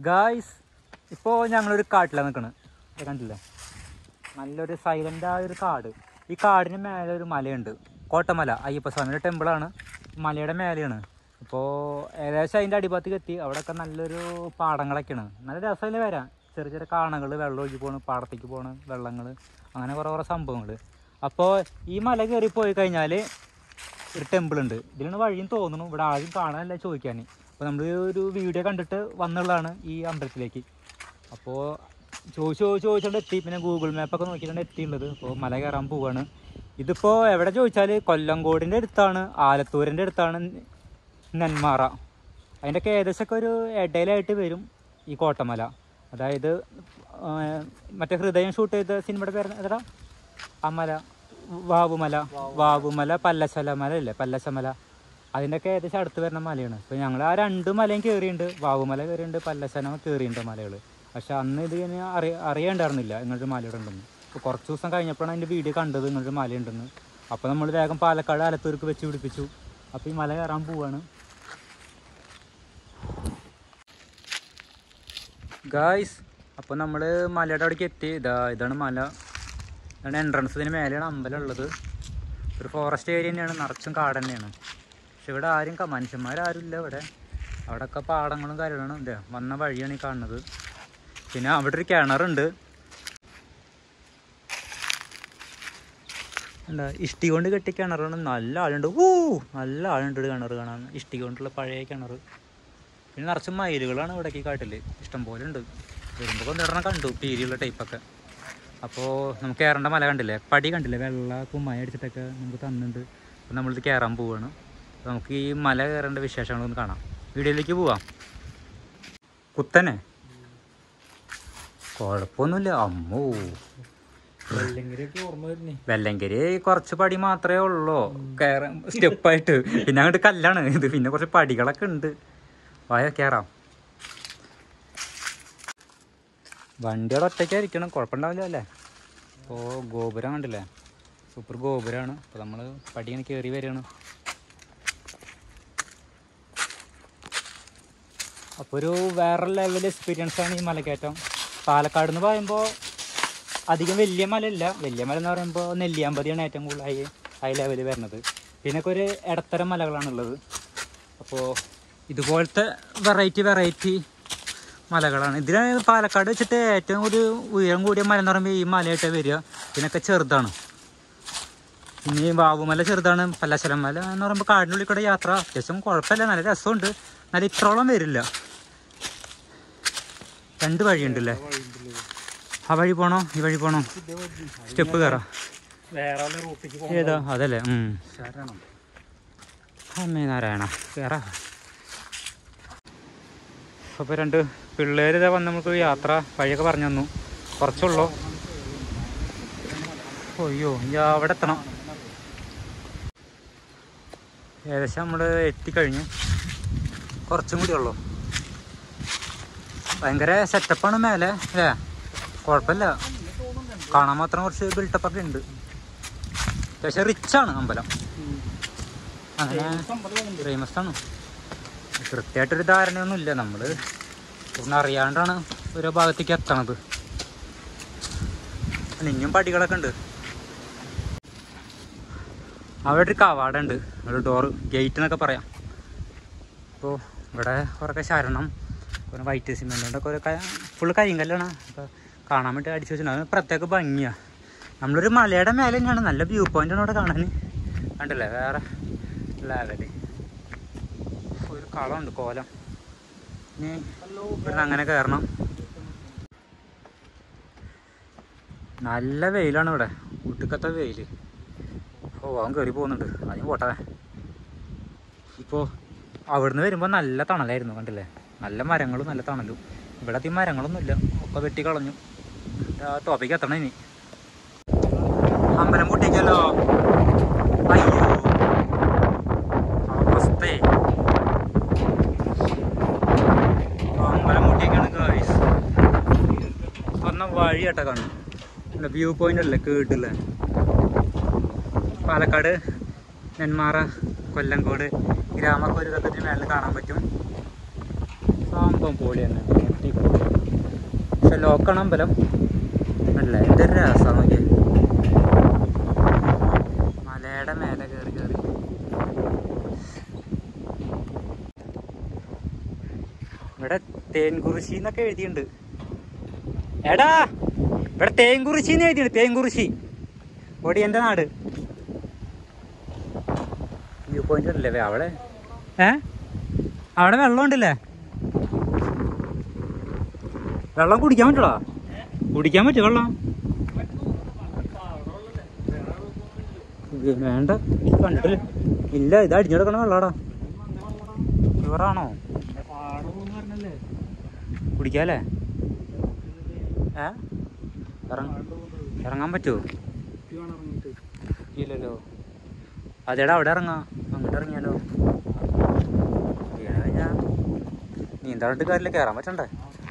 Guys ഇപ്പോൾ ഞങ്ങളൊരു കാട്ടിലാണ് നിൽക്കണത് ഇത് കണ്ടില്ലേ നല്ലൊരു സൈലൻ്റ് ആയ ഒരു കാട് ഈ കാടിന് മേലെ ഒരു മലയുണ്ട് കോട്ടമല അയ്യപ്പസ്വാമിയുടെ ടെമ്പിളാണ് മലയുടെ മേലെയാണ് ഇപ്പോൾ ഏകദേശം അതിൻ്റെ അടിഭാഗത്തേക്ക് എത്തി അവിടെയൊക്കെ നല്ലൊരു പാടങ്ങളൊക്കെയാണ് നല്ല രസമല്ലേ വരാം ചെറിയ ചെറിയ കാണകൾ വെള്ളം ഒഴുകി പോണ് പാടത്തേക്ക് പോണ് വെള്ളങ്ങൾ അങ്ങനെ കുറേ കുറേ സംഭവങ്ങൾ അപ്പോൾ ഈ മല കയറി പോയി കഴിഞ്ഞാൽ ഒരു ടെമ്പിൾ ഉണ്ട് ഇതിലാണ് വഴിയും തോന്നുന്നു ഇവിടെ ആദ്യം കാണാനല്ല ചോദിക്കാൻ അപ്പോൾ നമ്മൾ ഒരു വീഡിയോ കണ്ടിട്ട് വന്നുള്ളതാണ് ഈ അമ്പലത്തിലേക്ക് അപ്പോൾ ചോദിച്ചു ചോദിച്ചു ചോദിച്ചുകൊണ്ട് എത്തി പിന്നെ ഗൂഗിൾ മാപ്പൊക്കെ നോക്കിയിട്ടാണ് എത്തിയുള്ളത് അപ്പോൾ മല കയറാൻ പോവാണ് ഇതിപ്പോൾ എവിടെ ചോദിച്ചാൽ കൊല്ലങ്കോടിൻ്റെ അടുത്താണ് ആലത്തൂരിൻ്റെ അടുത്താണ് നെന്മാറ അതിൻ്റെയൊക്കെ ഏകദേശമൊക്കെ ഒരു ഇടയിലായിട്ട് വരും ഈ കോട്ടമല അതായത് ആ, മറ്റേ ഹൃദയം ഷൂട്ട് ചെയ്ത സിനിമയുടെ പേര് എത്ര ആ മല വാവുമല വാവുമല പല്ലശല മല ഇല്ലേ പല്ലശമല അതിൻ്റെയൊക്കെ ഏകദേശം അടുത്ത് വരുന്ന മലയാണ് അപ്പോൾ ഞങ്ങൾ ആ രണ്ട് മലയും കയറിയിട്ടുണ്ട് വാവുമല കയറിയിട്ടുണ്ട് പല്ലശന കയറിയിട്ടുണ്ട് മലകൾ പക്ഷെ അന്ന് ഇത് ഞാൻ അറിയ അറിയണ്ടായിരുന്നില്ല ഇങ്ങനൊരു മലയുടെ ഉണ്ടെന്ന് അപ്പോൾ കുറച്ച് ദിവസം കഴിഞ്ഞപ്പോഴാണ് അതിൻ്റെ വീഡിയോ കണ്ടത് ഇങ്ങനൊരു മലയുണ്ടെന്ന് അപ്പോൾ നമ്മൾ വേഗം പാലക്കാട് ആലത്തൂർക്ക് വെച്ച് പിടിപ്പിച്ചു അപ്പോൾ ഈ മല കയറാൻ പോവാണ് ഗായ്സ് അപ്പോൾ നമ്മൾ മലയുടെ അവിടേക്ക് എത്തി ഇതാ ഇതാണ് മല ഇതാണ് എൻട്രൻസ് ഇതിന് മേലെയാണ് അമ്പലം ഉള്ളത് ഒരു ഫോറസ്റ്റ് ഏരിയ തന്നെയാണ് നിറച്ചും കാട് തന്നെയാണ് പക്ഷെ ഇവിടെ ആരും ക- മനുഷ്യന്മാരാരും ഇല്ല ഇവിടെ അവിടെയൊക്കെ പാടങ്ങളും കാര്യങ്ങളാണ് ഇതേ വന്ന വഴിയാണ് ഈ കാണുന്നത് പിന്നെ അവിടെ ഒരു കിണറുണ്ട് എന്താ ഇഷ്ടി കൊണ്ട് കെട്ടി കിണറാണ് നല്ല ആളുണ്ട് ഊ നല്ല ആളുണ്ട് ഇവിടെ കിണർ കാണാൻ ഇഷ്ടി കൊണ്ടുള്ള പഴയ കിണർ പിന്നെ നിറച്ച് മയിലുകളാണ് ഇവിടേക്ക് ഈ കാട്ടിൽ ഇഷ്ടം പോലെ ഉണ്ട് വരുമ്പോൾ കൊണ്ടിടണം കണ്ടു പീരിയുള്ള ടൈപ്പൊക്കെ അപ്പോൾ നമുക്ക് കയറേണ്ട മല കണ്ടില്ലേ പടി കണ്ടില്ലേ വെള്ള കുമ്മായ അടിച്ചിട്ടൊക്കെ നമുക്ക് തന്നിട്ടുണ്ട് അപ്പോൾ നമ്മളിത് കയറാൻ പോവുകയാണ് അപ്പോൾ നമുക്ക് ഈ മല കയറേണ്ട വിശേഷങ്ങളൊന്ന് കാണാം വീഡിയോയിലേക്ക് പോവാം കുത്തനെ കുഴപ്പമൊന്നുമില്ല അമ്മോ വെള്ളങ്കിരിയൊക്കെ ഓർമ്മ വരുന്നേ വെല്ലങ്കരി കുറച്ച് പടി മാത്രമേ ഉള്ളൂ കയറാൻ സ്റ്റെപ്പായിട്ട് പിന്നെ അങ്ങോട്ട് കല്ലാണ് ഇത് പിന്നെ കുറച്ച് പടികളൊക്കെ ഉണ്ട് വായ കയറാം വണ്ടിയുടെ ഒറ്റയ്ക്കായിരിക്കണം കുഴപ്പമുണ്ടാവില്ല അല്ലേ അപ്പോൾ ഗോപുരം കണ്ടില്ലേ സൂപ്പർ ഗോപുരമാണ് അപ്പോൾ നമ്മൾ പടി ഇങ്ങനെ കയറി വരികയാണ് അപ്പോൾ ഒരു വേറെ ലെവൽ എക്സ്പീരിയൻസ് ആണ് ഈ മലക്കയറ്റം പാലക്കാട് എന്ന് പറയുമ്പോൾ അധികം വലിയ മലയല്ല വലിയ മല എന്ന് പറയുമ്പോൾ നെല്ലിയാമ്പതിയാണ് ഏറ്റവും കൂടുതൽ ഹൈ ഹൈ ലെവലിൽ വരുന്നത് പിന്നൊക്കെ ഒരു ഇടത്തരം മലകളാണുള്ളത് അപ്പോൾ ഇതുപോലത്തെ വെറൈറ്റി വെറൈറ്റി മലകളാണ് ഇതിന് പാലക്കാട് വെച്ചിട്ട് ഏറ്റവും ഒരു ഉയരം കൂടിയ മല എന്ന് പറയുമ്പോൾ ഈ മലയായിട്ട് വരിക ഇതിനൊക്കെ ചെറുതാണ് ഇനി വാവുമല ചെറുതാണ് പല്ലാശലം മല എന്ന് പറയുമ്പോൾ കാടിനുള്ളിൽ കൂടെ യാത്ര അത്യാവശ്യം കുഴപ്പമില്ല നല്ല രസമുണ്ട് നല്ല ഇത്രോളം വരില്ല രണ്ട് വഴിയുണ്ടല്ലേ ആ വഴി പോണോ ഈ വഴി പോണോ സ്റ്റെപ്പ് കയറാം വേറെ റൂട്ടിക്ക് ഏതാ അതല്ലേ ഉം. ശരണം അമ്മേ നാരായണ കയറാ അപ്പോൾ രണ്ട് പിള്ളേർ ഇതാ വന്ന് നമുക്ക് യാത്ര വഴിയൊക്കെ പറഞ്ഞു തന്നു കുറച്ചുള്ളൂ അയ്യോ ഇനി അവിടെ എത്തണം ഏകദേശം നമ്മൾ എത്തിക്കഴിഞ്ഞ് കുറച്ചും കൂടി ഉള്ളൂ ഭയങ്കര സെറ്റപ്പാണ് മേലെ അല്ലേ കുഴപ്പമില്ല കാണാൻ മാത്രം കുറച്ച് ബിൽട്ടപ്പൊക്കെ ഉണ്ട് അത്യാവശ്യം റിച്ചാണ് അമ്പലം അങ്ങനെ ഫേമസ് ആണ് കൃത്യമായിട്ടൊരു ധാരണയൊന്നും ഇല്ല നമ്മൾ പൂർണ്ണ അറിയാണ്ടാണ് ഓരോ ഭാഗത്തേക്ക് എത്തണത് പിന്നെ ഇനിയും പടികളൊക്കെ ഉണ്ട് അവിടെ ഒരു കവാട ഉണ്ട് ഒരു ഡോറ് ഗേറ്റ് എന്നൊക്കെ പറയാം അപ്പോൾ ഇവിടെ കുറേ ശരണം കുറേ വൈറ്റ് സിമെൻ്റ് കൊണ്ടൊക്കെ ഒരു ഫുള്ള് കരിങ്കല്ലാണ് അപ്പോൾ കാണാൻ വേണ്ടി അടിച്ചു വെച്ചിട്ടുണ്ട് അത് പ്രത്യേക ഭംഗിയാണ് നമ്മളൊരു മലയുടെ മേലെ തന്നെയാണ് നല്ല വ്യൂ പോയിൻ്റ് ആണ് അവിടെ കാണാൻ കണ്ടില്ലേ വേറെ ലെവല് ഒരു കളമുണ്ട് കോലം ഇനി ഇവിടുന്ന് അങ്ങനെ കയറണം നല്ല വെയിലാണ് ഇവിടെ ഉടുക്കത്തെ വെയിൽ ഓ അവൻ കയറി പോകുന്നുണ്ട് അതിന് പോട്ടെ ഇപ്പോൾ അവിടുന്ന് വരുമ്പോൾ നല്ല തണലായിരുന്നു കണ്ടില്ലേ നല്ല മരങ്ങളും നല്ല തണലും ഇവിടെ അധികം മരങ്ങളൊന്നുമില്ല ഒക്കെ വെട്ടി കളഞ്ഞു ആ ടോപ്പിക്ക് എത്തണം ഇനി അമ്പലം പൊട്ടിക്കല്ലോ അയ്യോ അവസ്ഥേ അമ്പലം പൊട്ടിക്കാണ് ഗായ്സ് വന്ന വഴി കേട്ടോ കാണും വ്യൂ പോയിന്റ് അല്ലേ കേട്ടില്ലേ പാലക്കാട് നെന്മാറ കൊല്ലങ്കോട് ഗ്രാമൊക്കെ ഒരു കത്തത്തിന് മേളിൽ കാണാൻ പറ്റും സംഭവം പൊളി തന്നെ അടിപൊളി. പക്ഷെ ലോക്കാണ് അമ്പലം അല്ല എന്തൊരു രസം നോക്കിയേ മലയുടെ മേലെ കയറി കയറി ഇവിടെ തേൻകുറിശി എന്നൊക്കെ എഴുതിയിട്ടുണ്ട് എടാ ഇവിടെ തേൻകുറിശി എന്ന് എഴുതിയിട്ടുണ്ട് തേൻകുറിശി ഓടി എൻ്റെ നാട് വ്യൂ പോയിന്റ് ഉണ്ടല്ലേ അവിടെ ഏ അവിടെ വെള്ളം ഉണ്ടല്ലേ വെള്ളം കുടിക്കാൻ പറ്റുള്ളോ കുടിക്കാൻ പറ്റുമോ വെള്ളം ഇത് വേണ്ട കണ്ടില്ല ഇല്ല ഇത് അടിഞ്ഞെടുക്കണ വെള്ളാടാ ഇവറാണോ പാടമെന്ന് പറഞ്ഞല്ലേ കുടിക്കാല്ലേ ഏ ഇറങ്ങ ഇറങ്ങാൻ പറ്റുമോ ഇറങ്ങിയിട്ട് ഇല്ലല്ലോ അതേടാ അവിടെ ഇറങ്ങാം അങ്ങോട്ട് ഇറങ്ങിയാലോ വീണ് കഴിഞ്ഞാ നീന്താണ്ട് കാര്യമില്ല കയറാൻ പറ്റണ്ടേ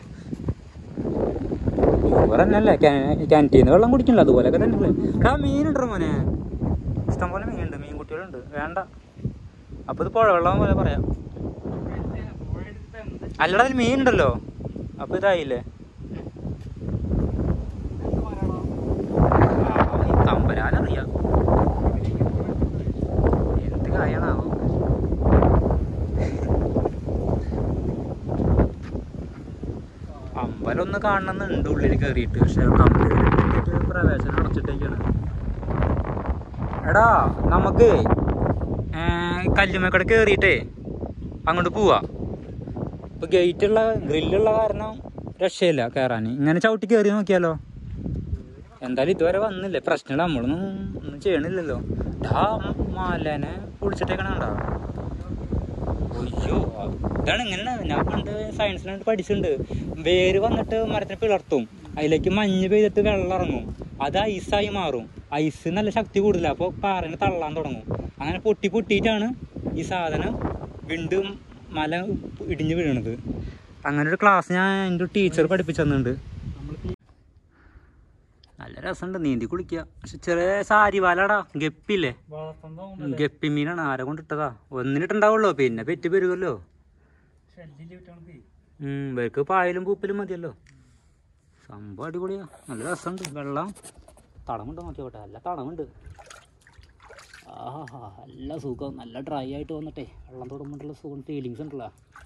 ഇവർ തന്നെയല്ലേ ക്യാൻറ്റീന്ന് വെള്ളം കുടിക്കണില്ല അതുപോലെയൊക്കെ തന്നെയല്ലേ എടാ മീനുണ്ടോ മോനെ ഇഷ്ടംപോലെ മീനുണ്ട് മീൻ കുട്ടികളുണ്ട് വേണ്ട അപ്പോൾ ഇത് പുഴ വെള്ളം പോലെ പറയാം അല്ലടാ അതിൽ മീനുണ്ടല്ലോ അപ്പോൾ ഇതായില്ലേ തമ്പരാനറിയാം എന്ത് കാര്യമാണാവോ അമ്പലം ഒന്ന് കാണണമെന്നുണ്ട് ഉള്ളിൽ കയറിയിട്ട് പക്ഷെ കമ്പനിട്ട് പ്രവേശനം അടച്ചിട്ടേക്കാണ് എടാ നമുക്ക് കല്ലുമക്കട കയറിയിട്ടേ അങ്ങോട്ട് പോവാ ഇപ്പൊ ഗേറ്റുള്ള ഗ്രില്ലുള്ള കാരണം രക്ഷയില്ല കയറാൻ ഇങ്ങനെ ചവിട്ടി കയറി നോക്കിയാലോ എന്തായാലും ഇതുവരെ വന്നില്ലേ പ്രശ്നമില്ല നമ്മളൊന്നും ഒന്നും ചെയ്യണില്ലല്ലോ ഡാ മാലനെ കുടിച്ചിട്ടേക്കണണ്ടാ അയ്യോ ഇതാണ് ഇങ്ങനെ ഞാൻ പണ്ട് സയൻസിലാണ്ട് പഠിച്ചിട്ടുണ്ട് വേര് വന്നിട്ട് മരത്തിന് പിളർത്തും അതിലേക്ക് മഞ്ഞ് പെയ്തിട്ട് വെള്ളം ഇറങ്ങും അത് ഐസായി മാറും ഐസ് നല്ല ശക്തി കൂടുതല അപ്പോൾ പാറനെ തള്ളാൻ തുടങ്ങും അങ്ങനെ പൊട്ടി പൊട്ടിയിട്ടാണ് ഈ സാധനം വീണ്ടും മല ഇടിഞ്ഞ് വീണത് അങ്ങനെ ഒരു ക്ലാസ് ഞാൻ എൻ്റെ ടീച്ചർ പഠിപ്പിച്ചു തന്നിട്ടുണ്ട് നല്ല രസമുണ്ട് നീന്തി കുളിക്കുക പക്ഷെ ചെറിയ സാരി വാലാടാ ഗപ്പില്ലേ വളർത്തുന്നതുകൊണ്ടല്ലേ ഗപ്പി മീനാണ് ആരെ കൊണ്ടിട്ടതാ ഒന്നിനിട്ടുണ്ടാവുള്ളൂ പിന്നെ പെറ്റ് പെരുകല്ലോ ഷെല്ലിൽ വിട്ടാണ് ഉം, ഇവർക്ക് പായലും പൂപ്പലും മതിയല്ലോ സംഭവം അടിപൊളിയാ നല്ല രസമുണ്ട് വെള്ളം തടമുണ്ട് നോക്കിയോട്ടെ നല്ല തടമുണ്ട് ആഹാ നല്ല സുഖം നല്ല ഡ്രൈ ആയിട്ട് വന്നിട്ടേ വെള്ളം തൊടുമ്പോണ്ടുള്ള സുഖം ഫീലിങ്സ് ഉണ്ടല്ലോ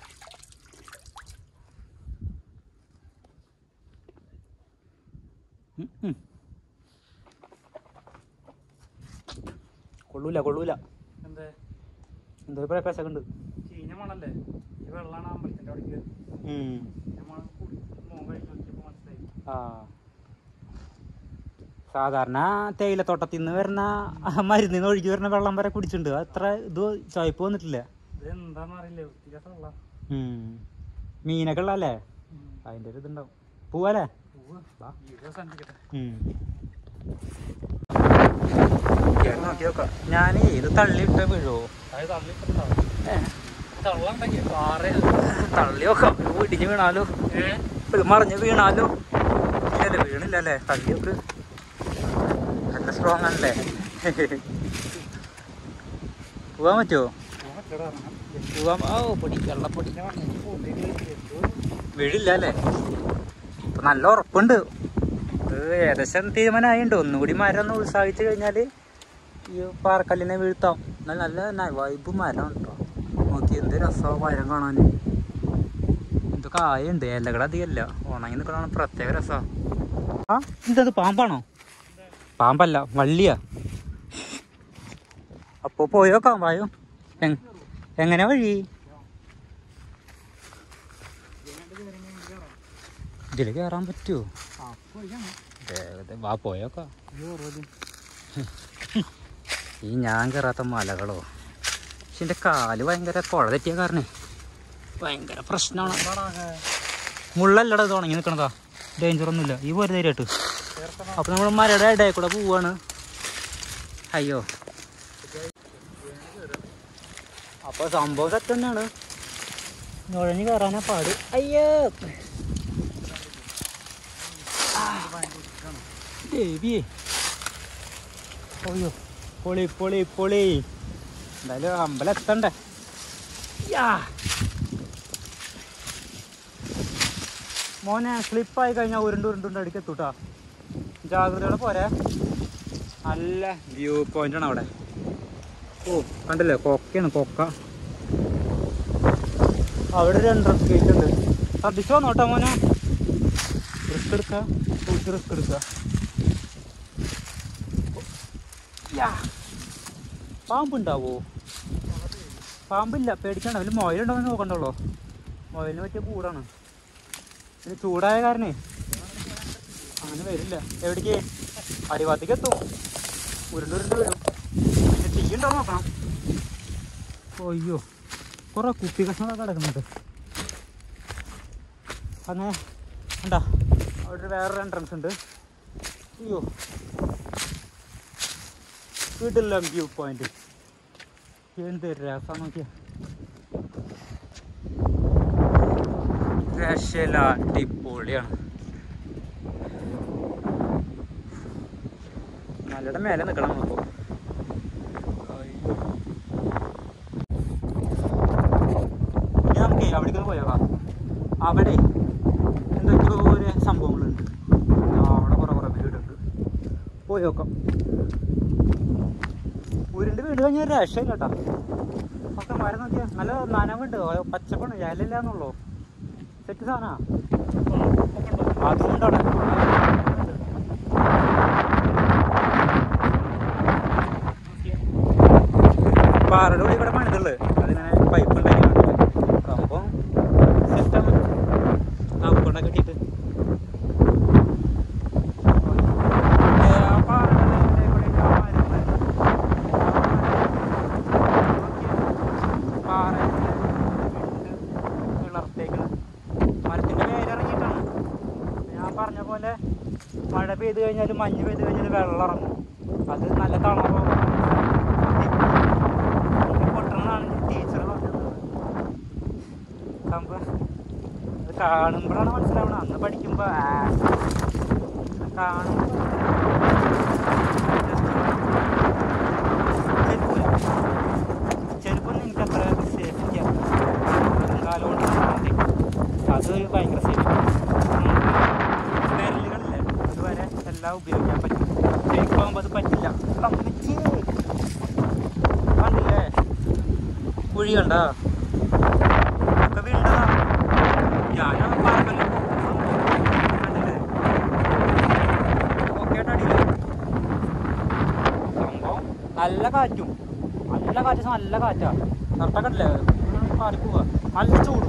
ഉം, ഉം. കൊള്ളൂല കൊള്ളൂല എന്താ എന്തോ ഒരു പ്രകാശമൊക്കെ ഉണ്ട് ചീഞ്ഞ മണല്ലേ ഈ വെള്ളമാണ് അമ്പലത്തിന്റെ അവിടേക്ക് ഉം. ഈ മണം കുടി മോൻ കഴിച്ചു നോക്കിയപ്പോ മനസ്സിലായി ആ സാധാരണ തേയിലത്തോട്ടത്തിൽ നിന്ന് വരുന്ന മരുന്നിൽ നിന്ന് ഒഴുകി വരുന്ന വെള്ളം വരെ കുടിച്ചിട്ടുണ്ട് അത്ര ഇത് ചോയ്പ് വന്നിട്ടില്ല ഇത് എന്താന്ന് അറിയില്ല വൃത്തികെട്ട വെള്ളം ഉം. മീനൊക്കെ ഉള്ളല്ലേ അതിൻ്റെ ഒരു ഇതുണ്ടാവും പോവാല്ലേ വാ. വീഡിയോ സഞ്ചിക്കട്ടെ നോക്കി നോക്കാം ഞാനേ ഇത് തള്ളിയിട്ട് വീഴുവോ അത് തള്ളിട്ടുണ്ടാവും തള്ളണ്ടെങ്കിൽ പാറ തള്ളി നോക്കാം ഇടിഞ്ഞ് വീണാലോ ഇത് മറിഞ്ഞ് വീണാലോ ഇല്ലല്ലേ വീണില്ലല്ലേ തള്ളി നോക്ക് നല്ല സ്ട്രോങ് ആണല്ലേ പോവാൻ പറ്റുമോ പോവാൻ ഓ പൊടി വെള്ളപ്പൊടി വീഴില്ല അല്ലേ ഇപ്പൊ നല്ല ഉറപ്പുണ്ട് ഇത് ഏകദേശം തീരുമാനമായിട്ടുണ്ട് ഒന്നുകൂടി മരം ഒന്ന് ഉത്സാഹിച്ച് കഴിഞ്ഞാൽ ഈ പാറക്കല്ലിനെ വീഴ്ത്താം എന്നാൽ നല്ല നല്ല വൈബ് മരം കേട്ടോ നോക്കി എന്ത് രസമാണ് മരം കാണാൻ ഇത് കായുണ്ട് ഇലകൾ അധികമല്ല ഉണങ്ങി നിൽക്കണ പ്രത്യേക രസമാണ് ആ ഇതത് പാമ്പാണോ പാമ്പല്ല വള്ളിയാ അപ്പോ പോയോക്കാം വായോ എങ്- എങ്ങനെ വഴി ഇതിൽ കയറാൻ പറ്റുമോ വാ പോയോക്കാം ഈ ഞാൻ കയറാത്ത മലകളോ പക്ഷെ എൻ്റെ കാല് ഭയങ്കര കുഴ തെറ്റിയ കാരണേ ഭയങ്കര പ്രശ്നമാണ് മുള്ളല്ലടാ ഇത് ഉണങ്ങി നിൽക്കണതാ ഡേഞ്ചർ ഒന്നുമില്ല ഈ പോരെ ധൈര്യമായിട്ട് അപ്പൊ നമ്മൾ മരയുടെ ഇടയിൽ കൂടെ പോവാണ് അയ്യോ അപ്പൊ സംഭവം സെറ്റ് തന്നെയാണ് നുഴഞ്ഞ് കയറാനാ പാട് അയ്യോ ആ. ദേവിയേ അയ്യോ പൊളി പൊളി പൊളി എന്തായാലും അമ്പലം എത്തണ്ടേ യാ മോനെ സ്ലിപ്പായി കഴിഞ്ഞാൽ ഉരുണ്ട് ഉരുണ്ടുണ്ട് അടിക്ക് എത്തൂട്ടാ ജാഗ്രതയോടെ പോരെ നല്ല വ്യൂ പോയിന്റ് ആണ് അവിടെ ഓ കണ്ടില്ലേ കൊക്കയാണ് കൊക്ക അവിടെ ഒരു എൻട്രൻസ് ഗേറ്റ് ഉണ്ട് ശ്രദ്ധിച്ചു വന്നോട്ടോ മോനെ റിസ്ക് എടുക്കുക സൂക്ഷിച്ച് റിസ്ക് എടുക്കുക യാ. പാമ്പുണ്ടാവോ പാമ്പില്ല പേടിക്കണ്ട അതിൽ മുയലുണ്ടോ എന്ന് നോക്കണ്ടുള്ളൂ മുയലിന് പറ്റിയ കൂടാണ് പിന്നെ ചൂടായ കാരണേ അങ്ങനെ വരില്ല എവിടേക്ക് അടിഭാഗത്തേക്ക് എത്തും ഉരുണ്ട് ഉരുണ്ട് വരും പിന്നെ തീ ഉണ്ടോ നോക്കണം അയ്യോ കുറെ കുപ്പി കഷ്ണങ്ങളൊക്കെ കിടക്കുന്നുണ്ട് അങ്ങനെ ഉണ്ടാ അവിടെ ഒരു വേറൊരു എൻട്രൻസ് ഉണ്ട് അയ്യോ വീട്ടില്ല വ്യൂ പോയിന്റ് എന്ത് രസം നോക്കിയ രക്ഷയില്ല അടിപൊളിയാണ് മലയുടെ മേലെ നിൽക്കണം നമ്മളിപ്പോ അയ്യോ. ഇനി നമുക്കേ അവിടേക്ക് പോയേക്കാം അവിടെ എന്തൊക്കെയോ ഒരു സംഭവങ്ങളുണ്ട് ആ, അവിടെ കുറെ കുറെ വീടുണ്ട് പോയി നോക്കാം ഉരുണ്ട് വീട് കഴിഞ്ഞാൽ രക്ഷയില്ല കേട്ടോ ഒക്കെ മരം നോക്കിയാ നല്ല നനവുണ്ട് ഓ, പച്ചപ്പാണ് ഇലയില്ല എന്നുള്ളൂ സെറ്റ് സാധനാ അതുകൊണ്ട് അവിടെ പാറയുടെ കൂടി ഇവിടെ പണിതുള്ളു അതിങ്ങനെ പൈപ്പ് ഉണ്ടാക്കി സംഭവം സെറ്റാണ് നാപ്പൊണ്ടൊക്കെ കിട്ടിയിട്ട് ഏ, ആ പാറയുടെ ഇടയിൽ കൂടി ആ മരങ്ങൾ. പാറ വിളർത്തേക്കണ് മരത്തിന്റെ വേരിറങ്ങിയിട്ടാണ് ഞാൻ പറഞ്ഞ പോലെ മഴ പെയ്ത് കഴിഞ്ഞാൽ മഞ്ഞ് പെയ്ത് കഴിഞ്ഞാൽ വെള്ളം ഇറങ്ങും അത് നല്ല തണുപ്പാണ് പൊട്ടണമെന്നാണ് ടീച്ചർ പറഞ്ഞത് സംഭവം അത് കാണുമ്പോഴാണ് മനസ്സിലാവണം അന്ന് പഠിക്കുമ്പോ ആ, കാണുമ്പോ ചെരുപ്പില്ല ചെരുപ്പൊന്നും എനിക്ക് അത്ര സേഫ്റ്റി കാലം കൊണ്ട് നടന്നതേ. അത് ഭയങ്കര സേഫ്റ്റി വിരലുകളില്ലേ ഇതുവരെ എല്ലാം ഉപയോഗിക്കാൻ പറ്റും ചെരുപ്പാകുമ്പോൾ അത് പറ്റില്ല അമ്മച്ചി. കണ്ടില്ലേ കുഴി കണ്ട ഒക്കെ വീണ്ടതാ ഞാനത് പറമ്പല്ലോ കണ്ടില്ലേ ഒക്കെ അടിയില്ല സംഭവം നല്ല കാറ്റും നല്ല കാറ്റ് നല്ല കാറ്റാ കറക്റ്റല്ലേ മാറി പോവാ നല്ല ചൂടും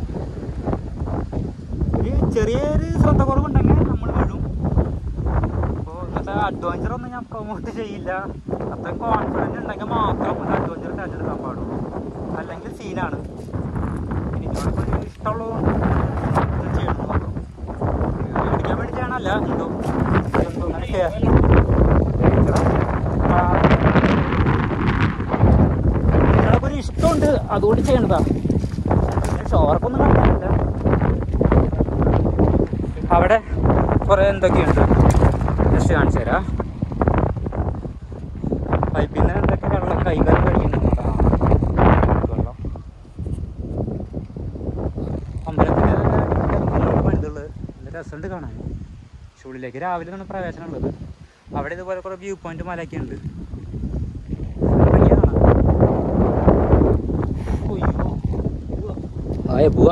ഒരു ചെറിയൊരു ശ്രദ്ധ കുറവുണ്ടെങ്കിൽ നമ്മൾ വീഴും അപ്പോൾ ഇന്നത്തെ അഡ്വഞ്ചർ ഒന്നും ഞാൻ പ്രൊമോട്ട് ചെയ്യില്ല അത്രയും കോൺഫിഡൻസ് ഉണ്ടെങ്കിൽ മാത്രം ഒരു അഡ്വഞ്ചർ തിരഞ്ഞെടുക്കാൻ പാടുള്ളൂ അല്ലെങ്കിൽ സീനാണ് എനിക്കോടൊപ്പം ഒരു ഇഷ്ടമുള്ളതുകൊണ്ട് ഇത് ചെയ്യണം മാത്രം പേടിക്കാൻ വേണ്ടി ചെയ്യണമല്ല എന്തോ എന്തോ അങ്ങനെ ചെയ്യാം നിങ്ങളൊക്കെ ഒരു ഇഷ്ടമുണ്ട് അതുകൊണ്ട് ചെയ്യണതാ ഷോർക്കൊന്നും കാണില്ല അവിടെ കുറെ എന്തൊക്കെയുണ്ട് ജസ്റ്റ് കാണിച്ചു തരാം പൈപ്പിൽ നിന്ന് എന്തൊക്കെ വെള്ളം കൈകാര്യം കഴിയുന്നുണ്ട് വെള്ളം അമ്പലത്തിൽ പണിതുള്ളത് നല്ല രസമുണ്ട് കാണാൻ ചുള്ളിലേക്ക് രാവിലെ ആണ് പ്രവേശനം ഉള്ളത് അവിടെ ഇതുപോലെ കുറെ വ്യൂ പോയിന്റ് മലയൊക്കെ ഉണ്ട് ഭംഗിയാ കാണാൻ. ഉയ്യോ. ആയ പോവാ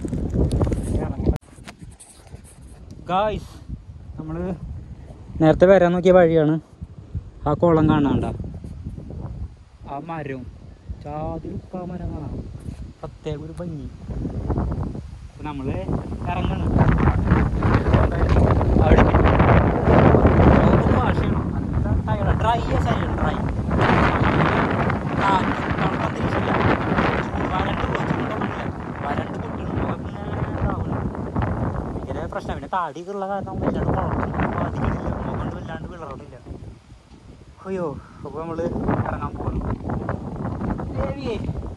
ഗായ്സ് നമ്മൾ നേരത്തെ വരാൻ നോക്കിയ വഴിയാണ് ആ കുളം കാണാണ്ട ആ മരവും ചാതി ആ മരം കാണാം പ്രത്യേക ഒരു ഭംഗി അപ്പൊ നമ്മള് ഇറങ്ങണം അവിടെ ഭാഷയാണ് നല്ല ടയർഡ് ഡ്രൈ ശരിയാണ് ഡ്രൈ തണുപ്പന്തരീക്ഷമില്ല വരണ്ട് പോയി ചൂടൊന്നുമില്ല വരണ്ട് കുട്ടികളുണ്ട് ഭയങ്കര പ്രശ്നം പിന്നെ താടിയൊക്കെ ഉള്ള കാരണം വല്ലാണ്ട് കുഴപ്പം ബാധിക്കുന്നില്ല മുഖം വല്ലാണ്ട് വിളറണില്ല അയ്യോ അപ്പൊ നമ്മള് ഇറങ്ങാൻ പോകണം ദേവിയേ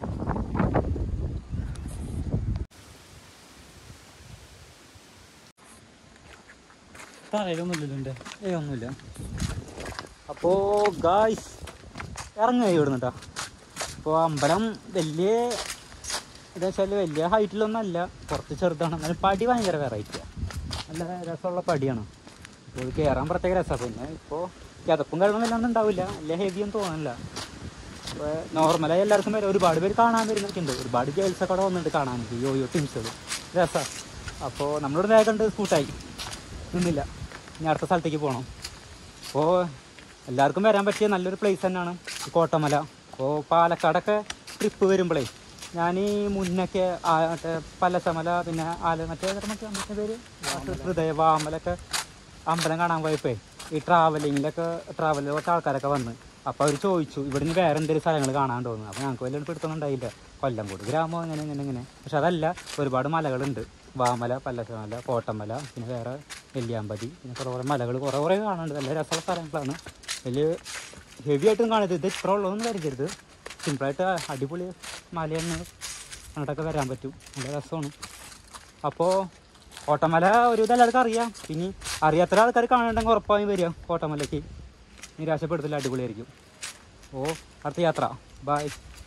തറയിലൊന്നുമില്ലല്ലോ എൻ്റെ ഏ ഒന്നുമില്ല അപ്പോ ഗായ്സ് ഇറങ്ങുക ഇവിടുന്ന് കേട്ടോ അപ്പോൾ അമ്പലം വലിയ എന്താ വെച്ചാൽ വലിയ ഹൈറ്റിലൊന്നും അല്ല കുറച്ച് ചെറുതാണ് എന്നാലും പടി ഭയങ്കര വെറൈറ്റിയാണ് നല്ല രസമുള്ള പടിയാണ് അപ്പോൾ ഇത് കയറാൻ പ്രത്യേക രസമാണ് പിന്നെ ഇപ്പോൾ കിതപ്പും കാര്യങ്ങളൊന്നും ഉണ്ടാവില്ല വലിയ ഹെവിയൊന്നും തോന്നില്ല അപ്പോൾ നോർമലായി എല്ലാവർക്കും വരും ഒരുപാട് പേര് കാണാൻ വരുന്നൊക്കെ ഉണ്ട് ഒരുപാട് ഗേൾസൊക്കെ അവിടെ വന്നിട്ട് കാണാൻ ഈ യോയോ ടീംസുകൾ രസമാണ് അപ്പോൾ നമ്മളിവിടെ വേഗം കണ്ട് സ്കൂട്ടായി നിന്നില്ല ഇനി അടുത്ത സ്ഥലത്തേക്ക് പോകണം അപ്പോൾ എല്ലാവർക്കും വരാൻ പറ്റിയ നല്ലൊരു പ്ലേസ് തന്നെയാണ് ഈ കോട്ടമല അപ്പോൾ പാലക്കാടൊക്കെ ട്രിപ്പ് വരുമ്പോഴേ ഞാൻ ഈ മുന്നൊക്കെ ആ മറ്റേ പല്ലശമല പിന്നെ ആല മറ്റേ ഏതാ മറ്റേ മറ്റേ പേര് ഹൃദയ വാമലൊക്കെ അമ്പലം കാണാൻ പോയപ്പോഴേ ഈ ട്രാവലിങ്ങിലൊക്കെ ട്രാവലിൽ കുറച്ച് ആൾക്കാരൊക്കെ വന്ന് അപ്പോൾ അവർ ചോദിച്ചു ഇവിടെ നിന്ന് വേറെ എന്തെങ്കിലും സ്ഥലങ്ങൾ കാണാൻ തോന്നുന്നു അപ്പോൾ ഞങ്ങൾക്ക് വലിയ പിടുത്തൊന്നും ഉണ്ടായില്ല കൊല്ലംകോട് ഗ്രാമം അങ്ങനെ ഇങ്ങനെ ഇങ്ങനെ പക്ഷെ അതല്ല ഒരുപാട് മലകളുണ്ട് വാമല പല്ലശമല കോട്ടമല പിന്നെ വേറെ നെല്ലിയാമ്പതി പിന്നെ കുറേ കുറേ മലകൾ കുറേ കുറേ കാണാനുണ്ട് നല്ല രസമുള്ള സ്ഥലങ്ങളാണ് വലിയ ഹെവി ആയിട്ടും കാണരുത് ഇത് ഇത്ര ഉള്ളതൊന്നും കരുതരുത് സിമ്പിളായിട്ട് അടിപൊളി മലയെന്ന് അങ്ങോട്ടൊക്കെ വരാൻ പറ്റും നല്ല രസമാണ് അപ്പോൾ കോട്ടമല ഒരു ഇത് എല്ലാവർക്കും അറിയാം പിന്നെ അറിയാത്ത ആൾക്കാർ കാണുന്നുണ്ടെങ്കിൽ ഉറപ്പായും വരിക കോട്ടമലയ്ക്ക് നിരാശപ്പെടുത്തില്ല അടിപൊളിയായിരിക്കും ഓ അടുത്ത യാത്ര ബായ്